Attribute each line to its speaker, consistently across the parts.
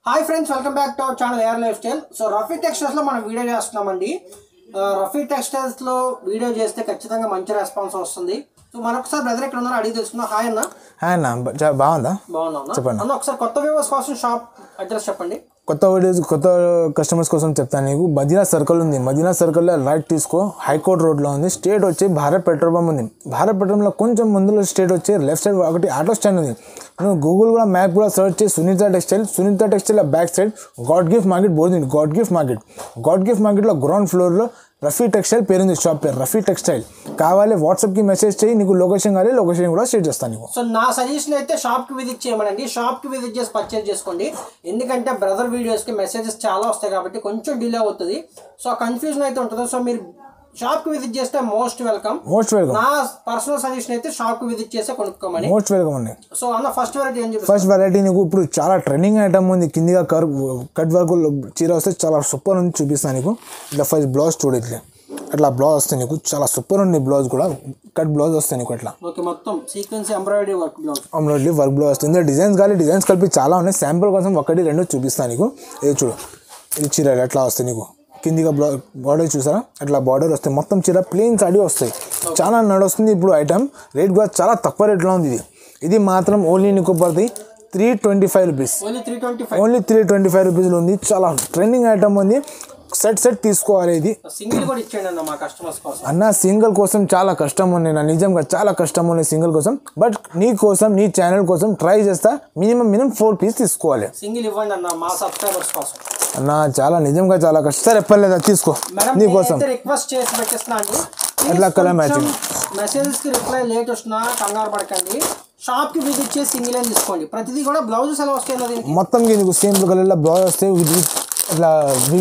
Speaker 1: Hi friends welcome back to our channel air life style so Rafi textiles లో మనం video చేస్తున్నామండి ఆ, Rafi textiles లో వీడియో చేస్తే ఖచ్చితంగా మంచి రెస్పాన్స్ వస్తుంది సో మరొకసారి బ్రదర్ ఎక్కడ ఉన్నారో అడిగి తెలుసుకుందాం హాయ్ అన్న
Speaker 2: హాయ్ అన్న బ- చా- బాగుందా
Speaker 1: బాగున్నా అన్న?
Speaker 2: చెప్పండి.
Speaker 1: అన్న ఒకసారి కొత్త వ్యూవర్స్ కోసం షాప్ అడ్రస్ చెప్పండి
Speaker 2: కొత్త వీడియోస్ కొత్త కస్టమర్స్ కోసం చెప్తాను నీకు మదీనా సర్కిల్ ఉంది మదీనా సర్కిల్లో రైట్ తీసుకో హైకోర్ట్ రోడ్లో ఉంది స్టేట్ వచ్చి భారత్ పెట్రోల్ పంప్ ఉంది భారత్ పెట్రోల్ పంప్లో కొంచెం ముందులో స్టేట్ వచ్చి లెఫ్ట్ సైడ్ ఒకటి ఆటో స్టాండ్ ఉంది నువ్వు గూగుల్ కూడా మ్యాప్ కూడా సర్చ్ చేసి Sunitha textile Sunitha textile back side God gift market board ఉంది God gift market God gift మార్కెట్లో గ్రౌండ్ ఫ్లోర్లో రఫీ టెక్స్టైల్ పేరుంది షాప్ పేరు రఫీ టెక్స్టైల్ కావాలి వాట్సాప్కి మెసేజ్ చేయి నీకు లొకేషన్ కావాలి లొకేషన్ కూడా షేర్ చేస్తాను నీకు
Speaker 1: సో నా సజెషన్ అయితే షాప్ కి విజిట్ చేయమనండి షాప్ కి విజిట్ చేసి పర్చేజ్ చేసుకోండి ఎందుకంటే బ్రదర్ వీడియోస్ కి మెసేజెస్ చాలా వస్తాయి కాబట్టి కొంచెం డిలే అవుతుంది సో కన్ఫ్యూజన్ అయితే ఉంటుంది సో మీరు షాప్ కి విజిట్ చేస్తే మోస్ట్ వెల్కమ్
Speaker 2: మోస్ట్ వెల్కమ్
Speaker 1: నా పర్సనల్ సజెషన్ అయితే షాప్ కి విజిట్ చేస్తే కొనుక్కోమని
Speaker 2: మోస్ట్ వెల్కమ్ అండి
Speaker 1: సో అన్న ఫస్ట్ వెరైటీ ఏం చెప్పి
Speaker 2: ఫస్ట్ వెరైటీ నీకు ఇప్పుడు చాలా ట్రెండింగ్ ఐటమ్ ఉంది కిందిగా కర్ కట్ వర్క్ చీర వస్తే చాలా సూపర్ ఉంది చూపిస్తాను నీకు ఇట్లా ఫస్ట్ బ్లౌజ్ చూడు ఇట్లా అట్లా బ్లౌజ్ వస్తుంది నీకు చాలా సూపర్ ఉంది బ్లౌజ్ కూడా కట్ బ్లౌజ్ వస్తాయి నీకు అట్లా
Speaker 1: ఓకే మొత్తం సీక్వెన్స్ ఎంబ్రాయిడరీ వర్క్ బ్లౌజ్
Speaker 2: అమ్లోడ్లీ వర్క్ బ్లౌజ్ వస్తుంది ఇందులో డిజైన్స్ కానీ డిజైన్స్ కలిపి చాలా ఉన్నాయి శాంపుల్ కోసం ఒకటి రెండు చూపిస్తాను నీకు ఇది చూడు ఇది చీర ఎట్లా వస్తాయి నీకు కిందిగా బ్లౌ బార్డర్ చూసారా అట్లా బార్డర్ వస్తాయి మొత్తం చీర ప్లెయిన్ సాడీ వస్తాయి చాలా నడుస్తుంది ఇప్పుడు ఐటమ్ రేట్ కూడా చాలా తక్కువ రేట్లో ఉంది ఇది ఇది మాత్రం ఓన్లీ నీకు పడుతుంది three twenty five rupees
Speaker 1: only three twenty five
Speaker 2: only three twenty five రూపీస్లో ఉంది చాలా ట్రెండింగ్ ఐటమ్ ఉంది సెట్ సెట్ తీసుకోవాలి ఇది
Speaker 1: సింగిల్ కూడా ఇచ్చేయండి అన్న మా కస్టమర్స్ కోసం
Speaker 2: అన్న సింగిల్ కోసం చాలా కష్టం ఉంది నా నిజంగా చాలా కష్టం ఉంది సింగిల్ కోసం బట్ నీ కోసం నీ ఛానల్ కోసం ట్రై చేస్తా మినిమం మినిమం ఫోర్ పీస్ తీసుకోవాలి
Speaker 1: సింగిల్ ఇవ్వండి అన్న మా సబ్స్క్రైబర్స్ కోసం
Speaker 2: అన్న చాలా నిజంగా చాలా కష్టం సరే పర్లేదా తీసుకో
Speaker 1: మేడం
Speaker 2: నీ కోసం
Speaker 1: నేనైతే రిక్వెస్ట్ చేసి పెట్టిస్తున్నా అండి
Speaker 2: అట్లా colour matching.
Speaker 1: మెసేజెస్ కి రిప్లై లేట్ వచ్చినా కంగారు పడకండి షాప్ కి విజిట్ చేసి సింగిల్ అని తీసుకోండి ప్రతిదీ కూడా బ్లౌజెస్ ఎలా వస్తాయి అన్నది
Speaker 2: మొత్తం నీకు సేమ్ కలర్లో బ్లౌజ్ వస్తాయి ఇది ఇట్లా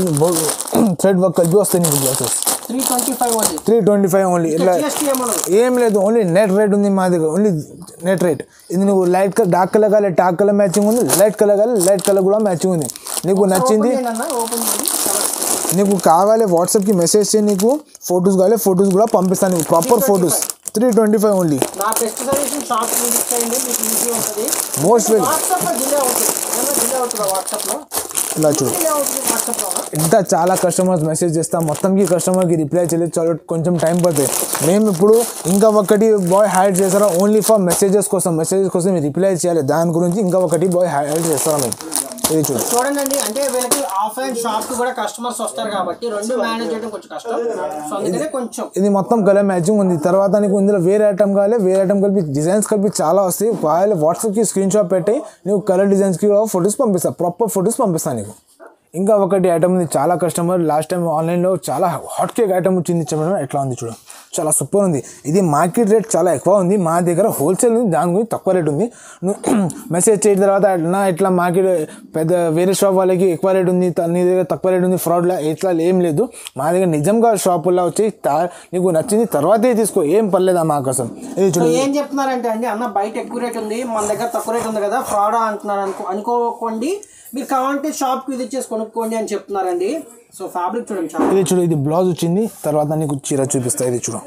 Speaker 2: థ్రెడ్ వర్క్ కలిపి వస్తాయి నీకు blouses
Speaker 1: three twenty five only
Speaker 2: three twenty five only ఇట్లా
Speaker 1: జిఎస్టీ ఏమన్నది
Speaker 2: ఏం లేదు ఓన్లీ నెట్ రేట్ ఉంది మా దగ్గర ఓన్లీ నెట్ రేట్ ఇది నువ్వు లైట్ కలర్ డార్క్ కలర్ కావాలి డార్క్ కలర్ మ్యాచింగ్ ఉంది లైట్ కలర్ కావాలి లైట్ కలర్ కూడా మ్యాచింగ్ ఉంది నీకు నచ్చింది
Speaker 1: ఓపెన్ చేయండి అన్న ఓపెన్ చేయండి Colours.
Speaker 2: నీకు కావాలి వాట్సాప్కి మెసేజ్ చేయి నీకు ఫొటోస్ కావాలి ఫొటోస్ కూడా పంపిస్తాను నీకు proper photos three twenty five only
Speaker 1: నా బెస్ట్ సజెషన్ షాప్ కి విజిట్ చేయండి మీకు ఈజీ ఉంటుంది
Speaker 2: మోస్ట్ వెల్
Speaker 1: వాట్సాప్ లో డిలే అవుతుంది ఏమన్నా డిలే అవుతుందా వాట్సాప్ లో
Speaker 2: ఇలా చూడు
Speaker 1: డిలే అవుతుంది వాట్సాప్ లో
Speaker 2: ఇంత చాలా కస్టమర్స్ మెసేజ్ చేస్తాం మొత్తంకి కస్టమర్కి రిప్లై చేయలేదు చాలా కొంచెం టైం పడుతుంది మేము ఇప్పుడు ఇంకా ఒకటి బాయ్ హైడ్ చేస్తారా ఓన్లీ ఫర్ మెసేజెస్ కోసం మెసేజెస్ కోసం మీరు రిప్లై చేయాలి దాని గురించి ఇంకా ఒకటి బాయ్ హైడ్ చేస్తారా మేము ఇది చూడు
Speaker 1: చూడండి అండి అంటే వీళ్ళకి ఆఫ్లైన్ షాప్ కి కూడా కస్టమర్స్ వస్తారు కాబట్టి రెండు మేనేజ్ చేయడం కొంచెం కష్టం సో అందుకనే కొంచెం
Speaker 2: ఇది మొత్తం కలర్ మ్యాచింగ్ ఉంది తర్వాత నీకు ఇందులో వేరే ఐటమ్ కావాలి వేరే ఐటమ్ కలిపి డిజైన్స్ కలిపి చాలా వస్తాయి కావాలి వాట్సాప్కి స్క్రీన్ షాట్ పెట్టి నువ్వు కలర్ డిజైన్స్కి కూడా ఫొటోస్ పంపిస్తా ప్రాపర్ ఫొటోస్ పంపిస్తాను నీకు ఇంకా ఒకటి ఐటమ్ ఉంది చాలా కస్టమర్ లాస్ట్ టైం ఆన్లైన్లో చాలా హాట్ కేక్ ఐటమ్ వచ్చింది చెప్పడం ఎట్లా ఉంది చూడు చాలా సూపర్ ఉంది ఇది మార్కెట్ రేట్ చాలా ఎక్కువ ఉంది మా దగ్గర హోల్సేల్ ఉంది దాని గురించి తక్కువ రేట్ ఉంది నువ్వు మెసేజ్ చేసిన తర్వాత నా ఇట్లా మార్కెట్ పెద్ద వేరే షాప్ వాళ్ళకి ఎక్కువ రేట్ ఉంది త- నీ దగ్గర తక్కువ రేట్ ఉంది ఫ్రాడ్లా ఇట్లా ఏం లేదు మా దగ్గర నిజంగా షాపుల్లో వచ్చి తా- నీకు నచ్చింది తర్వాతే తీసుకో ఏం పర్లేదా మా కోసం ఇది
Speaker 1: సో
Speaker 2: చూడు
Speaker 1: ఏం చెప్తున్నారంటే అండి అన్న బయట ఎక్కువ రేట్ ఉంది మన దగ్గర తక్కువ రేట్ ఉంది కదా ఫ్రాడ్ అంటున్నారు అనుకో అనుకోకండి మీరు కావాలంటే షాప్ కి విజిట్ చేసి కొనుక్కోండి అని చెప్తున్నారండి సో ఫ్యాబ్రిక్ చూడండి చాలా
Speaker 2: ఇది చూడు ఇది బ్లౌజ్ వచ్చింది తర్వాత నీకు చీర చూపిస్తా ఇది చూడు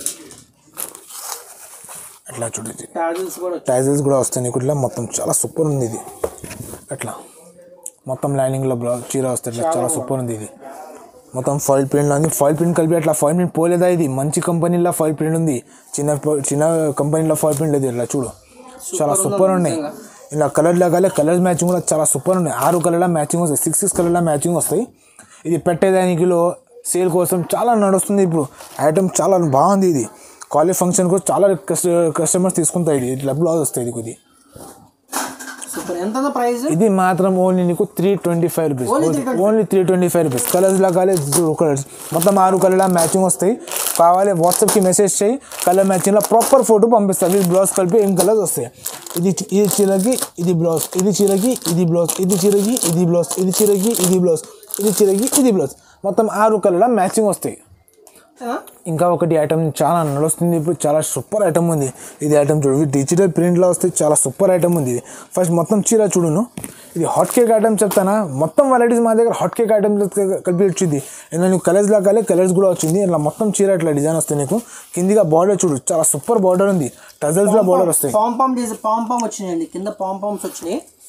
Speaker 2: అట్లా చూడు ఇది
Speaker 1: ట్యాజిల్స్ కూడా వచ్చాయి
Speaker 2: టైజల్స్ కూడా వస్తాయి నీకు ఇట్లా మొత్తం చాలా సూపర్ ఉంది ఇది అట్లా మొత్తం లైనింగ్లో బ్లౌజ్ చీర వస్తాయి ఇట్లా చాలా సూపర్ ఉంది ఇది మొత్తం ఫాయిల్ ప్రింట్లో ఉంది ఫాయిల్ ప్రింట్ కలిపి అట్లా ఫాయిల్ ప్రింట్ పోలేదా ఇది మంచి కంపెనీలో ఫాయిల్ ప్రింట్ ఉంది చిన్న ప- చిన్న కంపెనీలో ఫాయిల్ ప్రింట్ లేదు ఇట్లా చూడు చాలా సూపర్ ఉన్నాయి ఇలా కలర్ లాగాలి కలర్స్ మ్యాచింగ్ కూడా చాలా సూపర్ ఉన్నాయి ఆరు కలర్ల మ్యాచింగ్ వస్తాయి సిక్స్ సిక్స్ కలర్ల మ్యాచింగ్ వస్తాయి ఇది పెట్టేదానికిలో సేల్ కోసం చాలా నడుస్తుంది ఇప్పుడు ఐటమ్ చాలా బాగుంది ఇది కాలేజ్ ఫంక్షన్ కూడా చాలా కస్ట కస్టమర్స్ తీసుకుంటాయి ఇది ఇట్లా బ్లౌజ్ వస్తాయి ఇది కొద్ది
Speaker 1: సూపర్ ఎంత ప్రైస్
Speaker 2: ఇది మాత్రం ఓన్లీ నీకు three twenty five rupees
Speaker 1: Only 325.
Speaker 2: Only three twenty five rupees colours లాగాలి కలర్స్ మొత్తం ఆరు కలర్ల మ్యాచింగ్ వస్తాయి కావాలి వాట్సాప్కి మెసేజ్ చేయి కలర్ మ్యాచింగ్లో ప్రాపర్ ఫోటో పంపిస్తాను ఇది బ్లౌజ్ కలిపి ఏం కలర్స్ వస్తాయి ఇది చి- ఇది చీరకి ఇది బ్లౌజ్ ఇది చీరకి ఇది బ్లౌజ్ ఇది చీరకి ఇది బ్లౌజ్ ఇది చీరకి ఇది బ్లౌజ్ ఇది చీరకి ఇది బ్లౌజ్ మొత్తం ఆరు కలర్ల మ్యాచింగ్ వస్తాయి ఇంకా ఒకటి ఐటమ్ చాలా నడుస్తుంది ఇప్పుడు చాలా సూపర్ ఐటమ్ ఉంది ఇది ఐటమ్ చూడు ఇది డిజిటల్ ప్రింట్లో వస్తే చాలా సూపర్ ఐటమ్ ఉంది ఇది ఫస్ట్ మొత్తం చీర చూడును ఇది హాట్ కేక్ ఐటమ్ చెప్తానా మొత్తం వెరైటీస్ మా దగ్గర హాట్ కేక్ ఐటమ్ కలిపి వచ్చింది ఇలా నీకు కలర్స్ లాగాలి కలర్స్ కూడా వచ్చింది ఇలా మొత్తం చీర ఇట్లా డిజైన్ వస్తాయి నీకు కిందిగా బార్డర్ చూడు చాలా సూపర్ బార్డర్ ఉంది టజల్స్లో బార్డర్ వస్తాయి
Speaker 1: పాంపామ్ డిజైన్ పాంపామ్ వచ్చినాయండి కింద పాంపామ్స్ వచ్చినాయి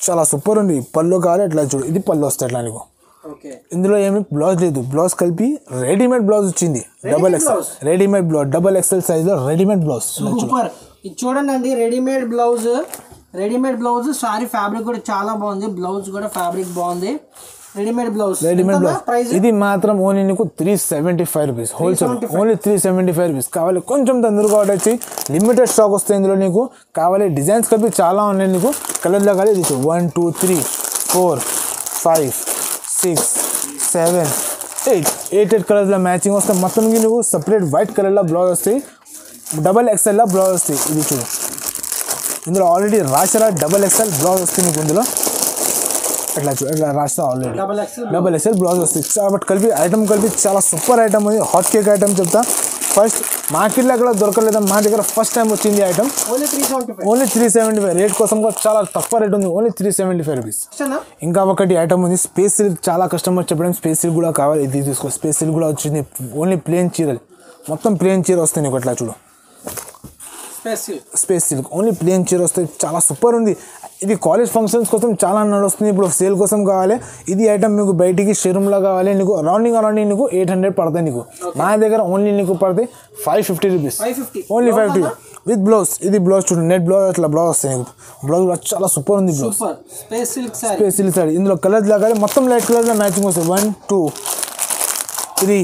Speaker 2: చాలా సూపర్ ఉంది పళ్ళు కావాలి ఇట్లా చూడు ఇది పళ్ళు వస్తాయి ఇట్లా నీకు
Speaker 1: ఓకే
Speaker 2: ఇందులో ఏమి బ్లౌజ్ లేదు బ్లౌజ్ కలిపి రెడీమేడ్ బ్లౌజ్ వచ్చింది double XL
Speaker 1: blouse?
Speaker 2: Readymade blouse double XL size లో రెడీమేడ్ బ్లౌజ్
Speaker 1: సూపర్ ఇది చూడండి అండి readymade blouse readymade blouse sari fabric కూడా చాలా బాగుంది బ్లౌజ్ కూడా ఫ్యాబ్రిక్ బాగుంది readymade blouse
Speaker 2: readymade blouse
Speaker 1: price
Speaker 2: ఇది మాత్రం ఓన్లీ నీకు three seventy five rupees wholesale only three seventy five rupees కావాలి కొంచెం తొందరగా ఆర్డర్ వచ్చి లిమిటెడ్ స్టాక్ వస్తాయి ఇందులో నీకు కావాలి డిజైన్స్ కలిపి చాలా ఉన్నాయి నీకు కలర్లో కావాలి ఇది one two three four five six seven eight eight eight కలర్స్లో మ్యాచింగ్ వస్తాయి మొత్తం నువ్వు సపరేట్ వైట్ కలర్లో బ్లౌజ్ వస్తాయి డబల్ ఎక్స్ఎల్లో బ్లౌజ్ వస్తాయి ఇది చూడు ఇందులో ఆల్రెడీ రాశారా డబల్ ఎక్స్ఎల్ బ్లౌజ్ వస్తుంది నీకు ఇందులో ఇట్లా చూ ఇట్లా రాస్తా already
Speaker 1: double XL
Speaker 2: double XL blouse వస్తుంది కాబట్టి కలిపి ఐటమ్ కలిపి చాలా సూపర్ ఐటమ్ ఉంది హాట్ కేక్ ఐటమ్ చెప్తా ఫస్ట్ మార్కెట్లో కూడా దొరకలేదు మా దగ్గర ఫస్ట్ టైం వచ్చింది item
Speaker 1: only three seventy five
Speaker 2: only three seventy five rate కోసం కూడా చాలా తక్కువ రేట్ ఉంది only three seventy five rupees ఇంకా ఒకటి ఐటమ్ ఉంది స్పేస్ సిల్క్ చాలా కస్టమర్ చెప్పడం స్పేస్ సిల్క్ కూడా కావాలి ఇది తీసుకో స్పేస్ సిల్క్ కూడా వచ్చింది ఓన్లీ ప్లేన్ చీరలు మొత్తం ప్లేన్ చీర వస్తాయి నీకు అట్లా చూడు
Speaker 1: space
Speaker 2: space silk only plain చీర వస్తాయి చాలా సూపర్ ఉంది ఇది కాలేజ్ ఫంక్షన్స్ కోసం చాలా నడుస్తుంది ఇప్పుడు సేల్ కోసం కావాలి ఇది ఐటమ్ మీకు బయటికి షోరూమ్లో కావాలి నీకు రౌండింగ్ రౌండింగ్ నీకు ఎయిట్ హండ్రెడ్ పడతాయి నీకు మా దగ్గర ఓన్లీ నీకు పడతాయి five fifty rupees
Speaker 1: five fifty
Speaker 2: only five fifty with blouse ఇది బ్లౌజ్ చూడు నెట్ బ్లౌజ్ అట్లా బ్లౌజ్ వస్తాయి నీకు బ్లౌజ్ కూడా చాలా సూపర్ ఉంది blouse
Speaker 1: super space silk sari
Speaker 2: space silk sari ఇందులో కలర్స్ లాగాలి మొత్తం లైట్ కలర్లో మ్యాచింగ్ వస్తాయి one two three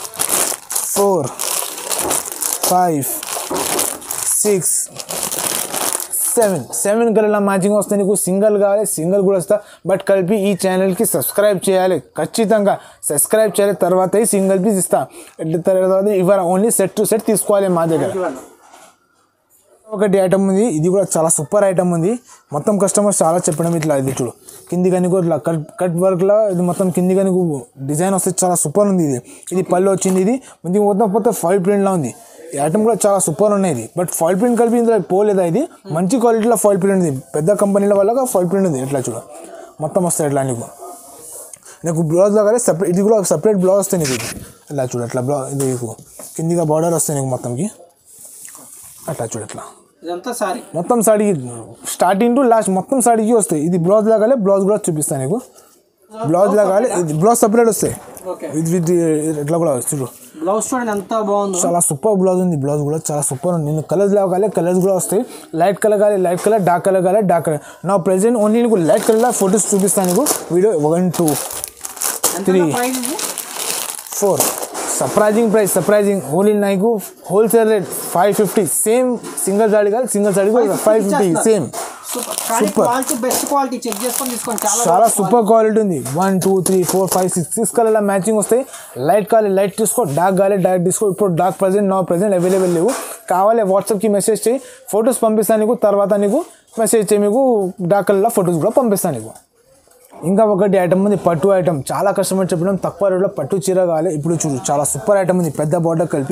Speaker 2: four five six seven seven కలర్ల మ్యాచింగ్ వస్తే నీకు సింగిల్ కావాలి సింగిల్ కూడా వస్తా బట్ కలిపి ఈ ఛానల్కి సబ్స్క్రైబ్ చేయాలి ఖచ్చితంగా సబ్స్క్రైబ్ చేయాలి తర్వాత ఈ సింగిల్ పీస్ ఇస్తా ఎట్ల తర్వాత ఇవ్వరా ఓన్లీ సెట్ టు సెట్ తీసుకోవాలి మా దగ్గర ఒకటి ఐటమ్ ఉంది ఇది కూడా చాలా సూపర్ ఐటమ్ ఉంది మొత్తం కస్టమర్స్ చాలా చెప్పడం ఇట్లా ఇది చూడు కింది కానీ ఇట్లా కట్ కట్ వర్క్లో ఇది మొత్తం కింది కానీ డిజైన్ వస్తే చాలా సూపర్ ఉంది ఇది ఇది పళ్ళు వచ్చింది ఇది ఇది మొత్తం మొత్తం ఫైవ్ ప్రింట్లో ఉంది ఈ ఐటమ్ కూడా చాలా సూపర్ ఉన్నాయి ఇది బట్ ఫాయిల్ ప్రింట్ కలిపి ఇందులో పోలేదా ఇది మంచి క్వాలిటీలో ఫాయిల్ ప్రింట్ ఉంది పెద్ద కంపెనీల వల్ల ఫాయిల్ ప్రింట్ ఉంది ఇట్లా చూడు మొత్తం వస్తాయి ఇట్లా నీకు నీకు బ్లౌజ్ లాగానే సపరేట్ ఇది కూడా సపరేట్ బ్లౌజ్ వస్తాయి నీకు ఇది ఇలా చూడు అట్లా బ్లౌజ్ ఇది నీకు కిందిగా బార్డర్ వస్తాయి నీకు మొత్తంకి అట్లా చూడు అట్లా
Speaker 1: ఇదంతా సారీ
Speaker 2: మొత్తం సాడీకి స్టార్టింగ్ టు లాస్ట్ మొత్తం సాడీకి వస్తాయి ఇది బ్లౌజ్ లాగాలి బ్లౌజ్ కూడా చూపిస్తాను నీకు బ్లౌజ్ లాగాలి ఇది బ్లౌజ్ సపరేట్ వస్తాయి
Speaker 1: ఓకే
Speaker 2: విత్ విత్ ఇట్లా కూడా చూడు
Speaker 1: బ్లౌజ్ చూడండి ఎంత బాగుందో
Speaker 2: చాలా సూపర్ బ్లౌజ్ ఉంది బ్లౌజ్ కూడా చాలా సూపర్ ఉంది నేను కలర్స్ లాగాలి కలర్స్ కూడా వస్తాయి లైట్ కలర్ కావాలి లైట్ కలర్ డార్క్ కలర్ కావాలి డార్క్ కలర్ నా ప్రెసెంట్ ఓన్లీ నీకు లైట్ కలర్లో ఫొటోస్ చూపిస్తాను నీకు వీడియో వన్ టూ
Speaker 1: ఎంత
Speaker 2: three.
Speaker 1: ప్రైస్ ఇది
Speaker 2: four surprising price surprising only నాకు wholesale rate five fifty same single sari కాదు single sari five fifty same
Speaker 1: super కానీ
Speaker 2: Super.
Speaker 1: Quality best quality check చేసుకొని తీసుకోండి చాలా
Speaker 2: చాలా సూపర్ క్వాలిటీ ఉంది one two three four five six six కలర్ల మ్యాచింగ్ వస్తాయి లైట్ కావాలి లైట్ తీసుకో డార్క్ కావాలి డార్క్ తీసుకో ఇప్పుడు డార్క్ ప్రజెంట్ నా ప్రజెంట్ అవైలబుల్ లేవు కావాలి వాట్సాప్కి మెసేజ్ చేయి ఫొటోస్ పంపిస్తాను నీకు తర్వాత నీకు మెసేజ్ చేయి మీకు డార్క్ కలర్లో ఫొటోస్ కూడా పంపిస్తాను నీకు ఇంకా ఒకటి ఐటమ్ ఉంది పట్టు ఐటమ్ చాలా కస్టమర్ చెప్పడం తక్కువ రేట్లో పట్టు చీర కావాలి ఇప్పుడు చూడు చాలా సూపర్ ఐటమ్ ఉంది పెద్ద బార్డర్ కలిపి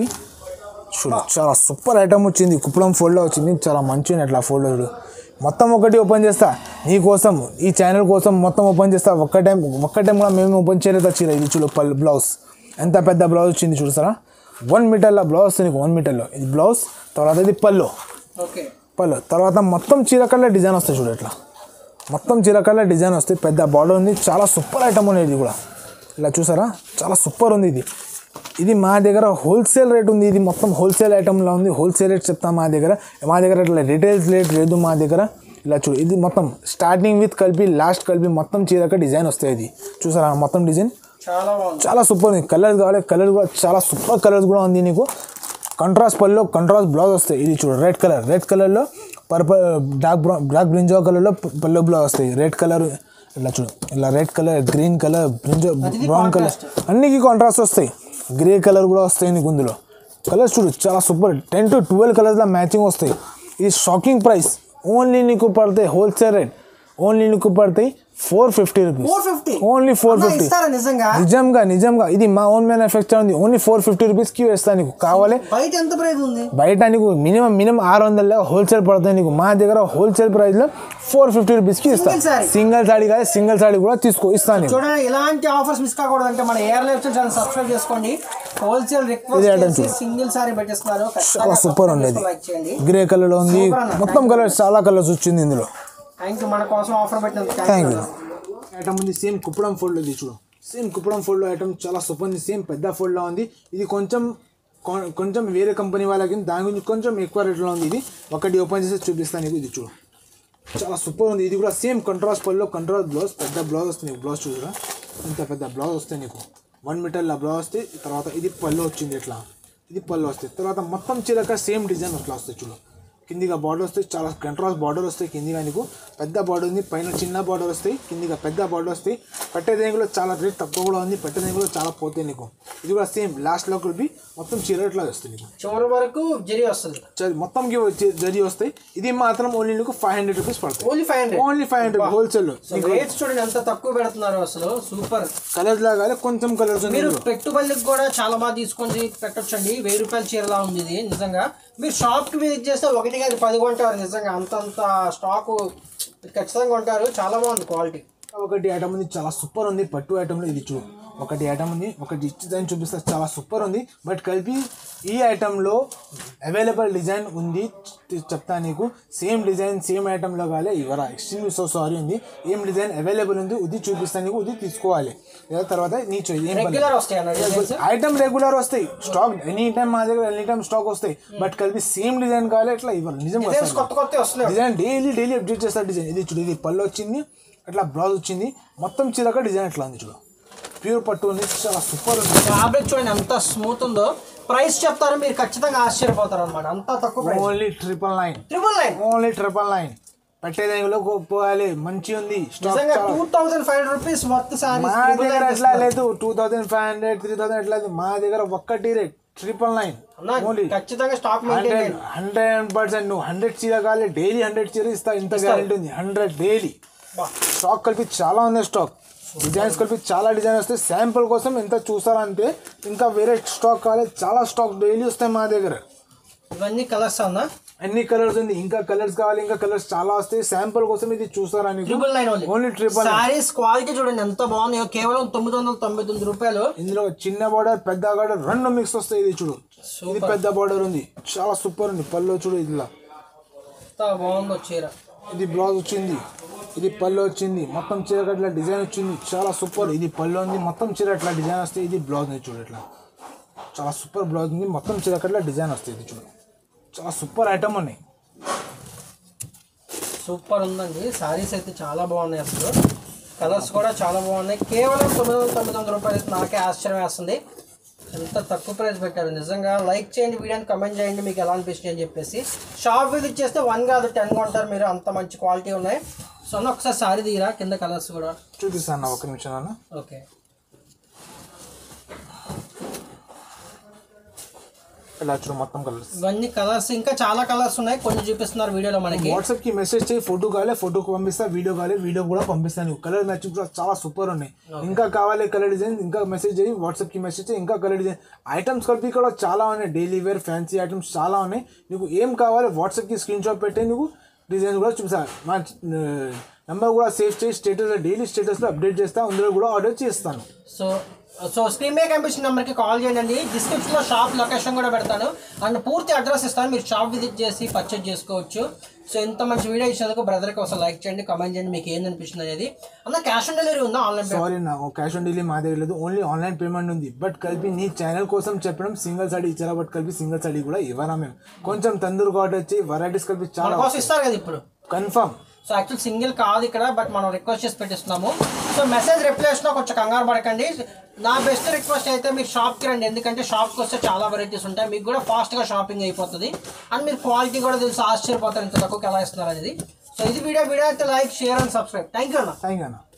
Speaker 2: చూడు చాలా సూపర్ ఐటమ్ వచ్చింది కుప్పలం ఫోల్డ్లో వచ్చింది చాలా మంచిగా అట్లా ఫోల్డ్ చూడు మొత్తం ఒకటి ఓపెన్ చేస్తా నీ కోసం ఈ ఛానల్ కోసం మొత్తం ఓపెన్ చేస్తా ఒక్క టైం ఒక్క టైం కూడా మేము ఓపెన్ చేయలేదు చీర ఇది చూడు పల్ బ్లౌజ్ ఎంత పెద్ద బ్లౌజ్ వచ్చింది చూసారా వన్ మీటర్లో బ్లౌజ్ వస్తుంది వన్ మీటర్లో ఇది బ్లౌజ్ తర్వాత ఇది పళ్ళు
Speaker 1: ఓకే
Speaker 2: పళ్ళు తర్వాత మొత్తం చీర కల్లా డిజైన్ వస్తాయి చూడు ఇట్లా మొత్తం చీర కల్లా డిజైన్ వస్తాయి పెద్ద బార్డర్ ఉంది చాలా సూపర్ ఐటమ్ ఉంది ఇది కూడా ఇలా చూసారా చాలా సూపర్ ఉంది ఇది ఇది మా దగ్గర హోల్సేల్ రేట్ ఉంది ఇది మొత్తం హోల్సేల్ ఐటమ్లో ఉంది హోల్సేల్ రేట్ చెప్తాం మా దగ్గర మా దగ్గర ఇట్లా రిటైల్స్ రేట్ లేదు మా దగ్గర ఇలా చూడు ఇది మొత్తం స్టార్టింగ్ విత్ కలిపి లాస్ట్ కలిపి మొత్తం చీరక డిజైన్ వస్తాయి ఇది చూసారా మొత్తం డిజైన్
Speaker 1: చాలా బాగుంది
Speaker 2: చాలా సూపర్ ఉంది కలర్స్ కావాలి కలర్ కూడా చాలా సూపర్ కలర్స్ కూడా ఉంది నీకు కంట్రాస్ట్ పళ్ళు కంట్రాస్ట్ బ్లౌజ్ వస్తాయి ఇది చూడు రెడ్ కలర్ రెడ్ కలర్లో purple dark brown dark brinjal కలర్లో పళ్ళు బ్లౌజ్ వస్తాయి రెడ్ కలర్ ఇలా చూడు ఇలా red colour green colour brinjal brown colour అన్నికి కాంట్రాస్ట్ వస్తాయి గ్రే కలర్ కూడా వస్తాయి నీకు ఇందులో కలర్స్ చూడు చాలా సూపర్ టెన్ టు ట్వెల్వ్ కలర్స్లో మ్యాచింగ్ వస్తాయి ఇది షాకింగ్ ప్రైస్ ఓన్లీ నీకు పడతాయి హోల్సేల్ రేట్ ఓన్లీ నీకు పడతాయి four fifty rupees
Speaker 1: four fifty
Speaker 2: only four fifty
Speaker 1: ఇస్తారా నిజంగా
Speaker 2: నిజంగా నిజంగా ఇది మా ఓన్ మ్యానుఫ్యాక్చర్ ఉంది ఓన్లీ ఫోర్ ఫిఫ్టీ రూపీస్కి వేస్తాను నీకు కావాలి
Speaker 1: బయట ఎంత ప్రైస్ ఉంది
Speaker 2: బయట నీకు మినిమం మినిమం ఆరు వందల హోల్సేల్ పడుతుంది నీకు మా దగ్గర హోల్సేల్ ప్రైస్లో ఫోర్ ఫిఫ్టీ రూపీస్కి ఇస్తాను
Speaker 1: Single saree.
Speaker 2: సింగిల్ సాడీ కాదు సింగిల్ సాడీ కూడా తీసుకో ఇస్తాను నీకు
Speaker 1: చూడండి ఇలాంటి ఆఫర్స్ మిస్ కాకూడదు అంటే మన ఎయిర్ లైఫ్ ఛానల్ సబ్స్క్రైబ్ చేసుకోండి హోల్సేల్
Speaker 2: ఇది
Speaker 1: రిక్వెస్ట్
Speaker 2: item
Speaker 1: చేసి
Speaker 2: చూడు.
Speaker 1: సింగిల్ సారీ పెట్టిస్తున్నారు
Speaker 2: చాలా సూపర్ ఉండేది
Speaker 1: లైక్ చేయండి
Speaker 2: గ్రే కలర్లో ఉంది
Speaker 1: Super అన్న.
Speaker 2: మొత్తం కలర్స్ చాలా కలర్స్ వచ్చింది ఇందులో
Speaker 1: థ్యాంక్ యూ మన కోసం ఆఫర్ పెట్టినందుకు
Speaker 2: thank
Speaker 1: thank
Speaker 2: you
Speaker 1: you
Speaker 2: item ఉంది సేమ్ కుప్పడం ఫోల్డ్ ఇది చూడు సేమ్ కుప్పడం ఫోల్డ్ ఐటమ్ చాలా సూపర్ ఉంది సేమ్ పెద్ద ఫోల్డ్లో ఉంది ఇది కొంచెం కొ- కొంచెం వేరే కంపెనీ వాళ్ళకి దాని గురించి కొంచెం ఎక్కువ రేట్లో ఉంది ఇది ఒకటి ఓపెన్ చేసి చూపిస్తాను నీకు ఇది చూడు చాలా సూపర్ ఉంది ఇది కూడా సేమ్ కంట్రాస్ట్ పల్లో కంట్రాస్ట్ బ్లౌజ్ పెద్ద బ్లౌజ్ వస్తుంది నీకు బ్లౌజ్ చూడరా ఇంత పెద్ద బ్లౌజ్ వస్తుంది నీకు వన్ మీటర్ల బ్లౌజ్ వస్తే తర్వాత ఇది పళ్ళు వచ్చింది ఇట్లా ఇది పళ్ళు వస్తాయి తర్వాత మొత్తం చీరక సేమ్ డిజైన్ అట్లా వస్తాయి చూడు కిందిగా బార్డర్ వస్తాయి చాలా కంట్రాస్ట్ బార్డర్ వస్తాయి కిందిగా నీకు పెద్ద బార్డర్ ఉంది పైన చిన్న బార్డర్ వస్తాయి కిందిగా పెద్ద బార్డర్ వస్తాయి పెట్టే కూడా చాలా రేట్ తక్కువ కూడా ఉంది పెట్టే కూడా చాలా పోతాయి నీకు ఇది కూడా సేమ్ లాస్ట్లో కలిపి మొత్తం చీర ఇట్లా వస్తాయి నీకు
Speaker 1: చివరి వరకు జరి వస్తుంది
Speaker 2: చ- మొత్తంకి వచ్చే జరి వస్తాయి ఇది మాత్రం ఓన్లీ నీకు ఫైవ్ హండ్రెడ్ రూపీస్ పడతాయి
Speaker 1: only five hundred
Speaker 2: only five hundred wholesale
Speaker 1: so rates చూడండి ఎంత తక్కువ పెడుతున్నారు అసలు సూపర్
Speaker 2: కలర్స్ లాగా కొంచెం కలర్స్ ఉంది
Speaker 1: మీరు పెట్టుబడికి కూడా చాలా బాగా తీసుకొని పెట్టొచ్చండి వెయ్యి రూపాయల చీరలా ఉంది ఇది నిజంగా మీరు షాప్ కి విజిట్ చేస్తే ఒకటి కాదు పది కొంటారు నిజంగా అంతంత స్టాక్ ఖచ్చితంగా కొంటారు చాలా బాగుంది క్వాలిటీ
Speaker 2: ఒకటి ఐటమ్ ఉంది చాలా సూపర్ ఉంది పట్టు ఐటమ్లో ఇది చూ ఒకటి ఐటమ్ ఉంది ఒకటి డిజైన్ చూపిస్తే చాలా సూపర్ ఉంది బట్ కలిపి ఈ ఐటెంలో అవైలబుల్ డిజైన్ ఉంది చె- చెప్తా నీకు సేమ్ డిజైన్ సేమ్ ఐటెంలో కాలే ఇవరా ఎక్స్ట్రీమ్లీ సో సారీ ఉంది ఏం డిజైన్ అవైలబుల్ ఉంది ఇది చూపిస్తాను నీకు ఇది తీసుకోవాలి లేదా తర్వాత నీ చూ- ఏం పర్లేదు.
Speaker 1: రెగ్యులర్ వస్తాయి అన్న డిజైన్స్
Speaker 2: ఐటమ్ రెగ్యులర్ వస్తాయి స్టాక్ ఎనీ టైం మా దగ్గర ఎనీ టైం స్టాక్ వస్తాయి బట్ కలిపి సేమ్ డిజైన్ కావాలి ఇట్లా ఇవ్వాలి నిజం
Speaker 1: డిజైన్స్ కొత్త కొత్త వస్తున్నాయి
Speaker 2: డిజైన్ డైలీ డైలీ అప్డేట్ చేస్తారు డిజైన్ ఇది చూడు ఇది పళ్ళు వచ్చింది అట్లా బ్లౌజ్ వచ్చింది మొత్తం చీరక డిజైన్ అట్లా ఉంది చూడు ప్యూర్ పట్టు ఉంది చాలా సూపర్ ఉంది
Speaker 1: ఫ్యాబ్రిక్ చూడండి ఎంత స్మూత్ ఉందో ప్రైస్ చెప్తారో మీరు ఖచ్చితంగా ఆశ్చర్యపోతారు అనమాట అంత తక్కువ price
Speaker 2: only triple nine
Speaker 1: triple nine
Speaker 2: only triple nine పెట్టేదానిలో పోవాలి మంచి ఉంది స్టాక్
Speaker 1: నిజంగా
Speaker 2: చాలా
Speaker 1: two thousand five hundred rupees worth
Speaker 2: మా దగ్గర అట్లా లేదు two thousand five hundred three thousand అట్లా లేదు మా దగ్గర ఒక్కటి రేట్ ట్రిపుల్ నైన్ ఓన్లీ
Speaker 1: ఖచ్చితంగా స్టాక్ మెయింటైన్
Speaker 2: హండ్రెడ్
Speaker 1: చేయండి
Speaker 2: హండ్రెడ్ పర్సెంట్ నువ్వు హండ్రెడ్ చీర కావాలి డైలీ హండ్రెడ్ చీర ఇస్తా ఇంత గ్యారెంటీ ఉంది హండ్రెడ్ డైలీ
Speaker 1: బా.
Speaker 2: స్టాక్ కలిపి చాలా ఉంది స్టాక్ డిజైన్స్ కలిపి చాలా డిజైన్ వస్తాయి శాంపుల్ కోసం ఎంత చూసారంటే ఇంకా వేరే స్టాక్ కావాలి చాలా స్టాక్ డైలీ వస్తాయి మా దగ్గర
Speaker 1: ఇవన్నీ కలర్స్ అన్నా
Speaker 2: అన్ని కలర్స్ ఉంది ఇంకా కలర్స్ కావాలి ఇంకా కలర్స్ చాలా వస్తాయి శాంపుల్ కోసం ఇది చూసారా
Speaker 1: triple nine only
Speaker 2: only triple
Speaker 1: saris quality చూడండి ఎంత బాగుంది కేవలం తొమ్మిది వందల తొంభై తొమ్మిది రూపాయలు
Speaker 2: ఇందులో చిన్న బార్డర్ పెద్ద బార్డర్ రెండు మిక్స్ వస్తాయి ఇది చూడు ఇది పెద్ద బార్డర్ ఉంది చాలా సూపర్ ఉంది పళ్ళు చూడు ఇలా
Speaker 1: ఎంత బాగుందో చీర
Speaker 2: ఇది బ్లౌజ్ వచ్చింది ఇది పళ్ళు వచ్చింది మొత్తం చీర అట్లా డిజైన్ వచ్చింది చాలా సూపర్ ఇది పళ్ళు ఉంది మొత్తం చీర అట్లా డిజైన్ వస్తే ఇది బ్లౌజ్ ఉంది చూడు ఇట్లా చాలా సూపర్ బ్లౌజ్ ఉంది మొత్తం చీర అట్లా డిజైన్ వస్తుంది ఇది చూడు చాలా సూపర్ ఐటమ్ ఉన్నాయి
Speaker 1: సూపర్ ఉందండి సారీస్ అయితే చాలా బాగున్నాయి అసలు కలర్స్ కూడా చాలా బాగున్నాయి కేవలం తొమ్మిది వందల తొమ్మిది వందల రూపాయలు అయితే నాకే ఆశ్చర్యం వేస్తుంది ఎంత తక్కువ ప్రైస్ పెట్టారు నిజంగా లైక్ చేయండి వీడియోని కమెంట్ చేయండి మీకు ఎలా అనిపిస్తుంది అని చెప్పేసి షాప్ విజిట్ చేస్తే వన్ కాదు టెన్ కొంటారు మీరు అంత మంచి క్వాలిటీ ఉన్నాయి సో అన్న ఒకసారి సారీ తీరా కింద కలర్స్ కూడా
Speaker 2: చూపిస్తాను ఒక నిమిషం అన్న
Speaker 1: ఓకే
Speaker 2: ఇలా చూడు మొత్తం కలర్స్
Speaker 1: ఇవన్నీ కలర్స్ ఇంకా చాలా కలర్స్ ఉన్నాయి కొన్ని చూపిస్తున్నారు వీడియోలో మనకి
Speaker 2: వాట్సాప్ కి మెసేజ్ చేయి ఫోటో కావాలి ఫోటోకి పంపిస్తా వీడియో కావాలి వీడియో కూడా పంపిస్తాను కలర్ మ్యాచింగ్ కూడా చాలా సూపర్ ఉన్నాయి ఇంకా కావాలి కలర్ డిజైన్ ఇంకా మెసేజ్ చేయి వాట్సాప్ కి మెసేజ్ చేయి ఇంకా కలర్ డిజైన్ ఐటమ్స్ కలిపి కూడా చాలా ఉన్నాయి డైలీ వేర్ ఫ్యాన్సీ ఐటమ్స్ చాలా ఉన్నాయి నీకు ఏం కావాలి వాట్సాప్ కి స్క్రీన్ షాట్ పెట్టి నీకు డిజైన్ కూడా చూపిస్తా మా నెంబర్ కూడా సేవ్ చేసి స్టేటస్ డైలీ స్టేటస్లో అప్డేట్ చేస్తా అందులో కూడా ఆర్డర్ చేస్తాను
Speaker 1: సో సో స్క్రీన్ మీద కనిపించిన నెంబర్కి కాల్ చేయండి డిస్క్రిప్షన్లో షాప్ లొకేషన్ కూడా పెడతాను అండ్ పూర్తి అడ్రస్ ఇస్తాను మీరు షాప్ విజిట్ చేసి పర్చేజ్ చేసుకోవచ్చు సో ఇంత మంచి వీడియో ఇచ్చినందుకు బ్రదర్కి ఒకసారి లైక్ చేయండి కమెంట్ చేయండి మీకు ఏం అనిపిస్తుంది అనేది అన్న క్యాష్ ఆన్ డెలివరీ ఉందా ఆన్లైన్ పేమెంట్
Speaker 2: సారీ నా క్యాష్ ఆన్ డెలివరీ మా దగ్గర లేదు ఓన్లీ ఆన్లైన్ పేమెంట్ ఉంది బట్ కలిపి నీ ఛానల్ కోసం చెప్పడం సింగిల్ సాడీ ఇచ్చారా బట్ కలిపి సింగిల్ సాడీ కూడా ఇవ్వరా మేము కొంచెం తందూరు ఆర్డర్ వచ్చి వెరైటీస్ కలిపి
Speaker 1: మన
Speaker 2: చాలా
Speaker 1: కోసం ఇస్తారు కదా ఇప్పుడు
Speaker 2: కన్ఫర్మ్
Speaker 1: సో యాక్చువల్ సింగిల్ కాదు ఇక్కడ బట్ మనం రిక్వెస్ట్ చేసి పెట్టిస్తున్నాము సో మెసేజ్ రిప్లై చేసినా కొంచెం కంగారు పడకండి నా బెస్ట్ రిక్వెస్ట్ అయితే మీరు షాప్కి రండి ఎందుకంటే షాప్కి వస్తే చాలా వెరైటీస్ ఉంటాయి మీకు కూడా ఫాస్ట్గా షాపింగ్ అయిపోతుంది అండ్ మీరు క్వాలిటీ కూడా తెలిసి ఆశ్చర్యపోతారు ఇంత తక్కువకి ఎలా ఇస్తున్నారు అనేది సో ఇది వీడియో వీడియో అయితే like share and subscribe thank you అన్న
Speaker 2: థ్యాంక్ యూ అన్న